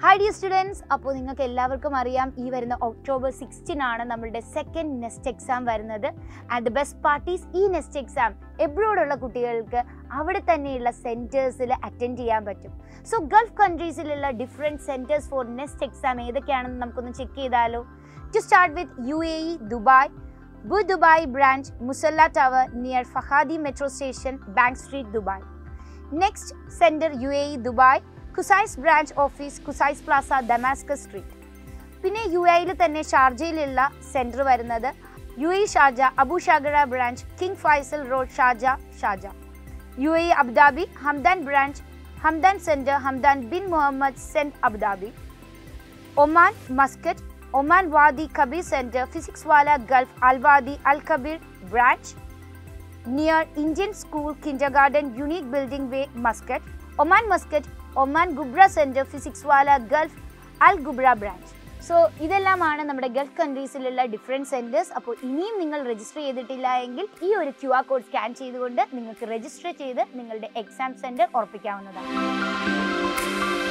hi dear students അപ്പോൾ നിങ്ങൾക്ക് എല്ലാവർക്കും അറിയാം ഈ വരുന്ന ഒക്ടോബർ സിക്സ്റ്റീൻ ആണ് നമ്മളുടെ സെക്കൻഡ് നെക്സ്റ്റ് എക്സാം വരുന്നത് ആൻഡ് ദ ബെസ്റ്റ് പാർട്ടീസ് ഈ നെക്സ്റ്റ് എക്സാം എബ്രോഡുള്ള കുട്ടികൾക്ക് അവിടെ തന്നെയുള്ള സെൻറ്റേഴ്സിൽ അറ്റൻഡ് ചെയ്യാൻ പറ്റും സോ ഗൾഫ് കൺട്രീസിലുള്ള different centres for next exam ഏതൊക്കെയാണെന്ന് നമുക്കൊന്ന് ചെക്ക് ചെയ്താലോ to start with U A E Dubai ബു Dubai branch Musalla tower near Fahidi metro station bank street Dubai next centre U A E Dubai Qusais branch office Qusais plaza Damascus street പിന്നെ U എയിൽ തന്നെ ഷാർജയിലുള്ള centre വരുന്നത് U A Sharjah Abu Shagara branch King Faisal road Sharjah Sharjah U A Abu Dhabi Hamdan branch Hamdan centre Hamdan bin Mohammed സെൻറ്റ് Abu Dhabi Oman Muscat Oman Wadi Kabir centre Physics Wallah Gulf Al Wadi Al Kabir branch near Indian school kindergarten unique building way Muscat Oman Muscat Oman Ghubra centre Physics Wallah Gulf Al Ghubra branch so ഇതെല്ലാമാണ് നമ്മുടെ Gulf കൺട്രീസിലുള്ള different centres അപ്പോൾ ഇനിയും നിങ്ങൾ register ചെയ്തിട്ടില്ല എങ്കിൽ ഈ ഒരു ക്യു ആർ കോഡ് സ്കാൻ ചെയ്തുകൊണ്ട് നിങ്ങൾക്ക് രജിസ്റ്റർ ചെയ്ത് നിങ്ങളുടെ എക്സാം സെൻറ്റർ ഉറപ്പിക്കാവുന്നതാണ്